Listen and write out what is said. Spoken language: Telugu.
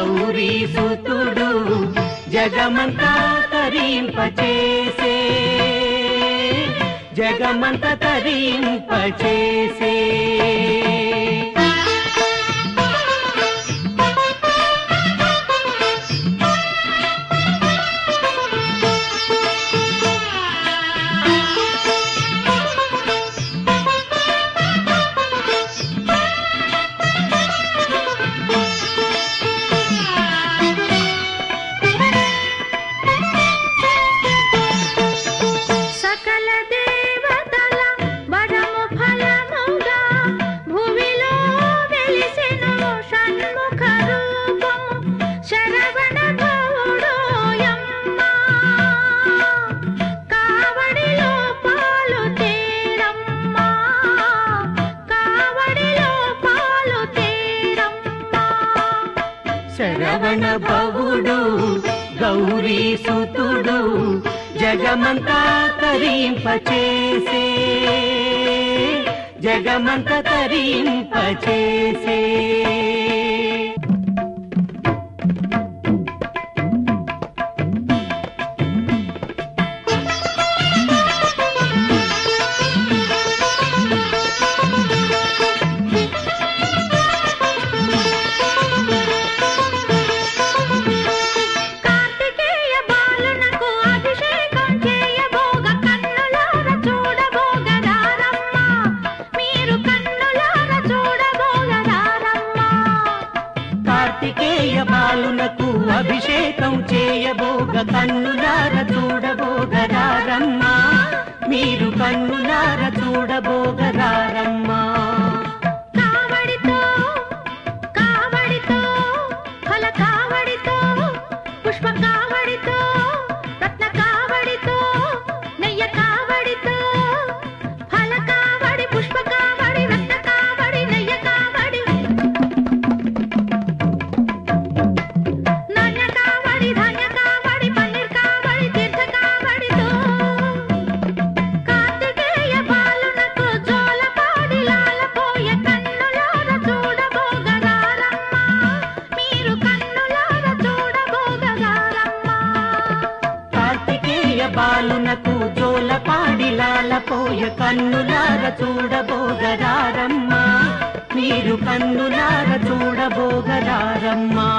గౌరీ సుతుడు జగమంతా తరింపచేసే జగమంత తరింపచేసే సకల దేవతల వరము ఫలముగా భువిలో వెలిసెను షణ్ముఖ రూపము శరవణ భవుడోయమ్మ కావడిలో పాలు తేరమ్మ కావడిలో పాలు తేరమ్మ శరవణ భవుడు గౌరీ సుతుడు జగమంతా తరింపచేసే జగమంత తరింపచేసే కార్తికేయ బాలునకు అభిషేకం చేయబోగ కన్నులార చూడబోగ రారమ్మ మీరు కన్నులార చూడబోగ రారమ్మ కార్తికేయ బాలునకు అభిషేకం చేయబోగ కన్నులార చూడబోగరారమ్మా మీరు కన్నులార చూడబోగరారమ్మా కావడితో కావడితో ఫల కావడితో పుష్ప కావడితో రత్న కావడితో నెయ్య కావడితో ఫల కావడి పుష్ప కావడి రత్న కావడి నెయ్య కావడి నాణ్య కావడి ధాన్య కావడి పన్నీర్ కావడి తీర్థ కావడితో కార్తికేయ బాలునకు జోలపాడి లాలపోయ కన్నులార చూడబోగరారమ్మ మీరు కన్నులార చూడబోగరారమ్మ కార్తికేయ బాలునకు జోలపాడి లాలపోయ కన్నులార చూడబోగరారమ్మా మీరు కన్నులార చూడబోగరారమ్మా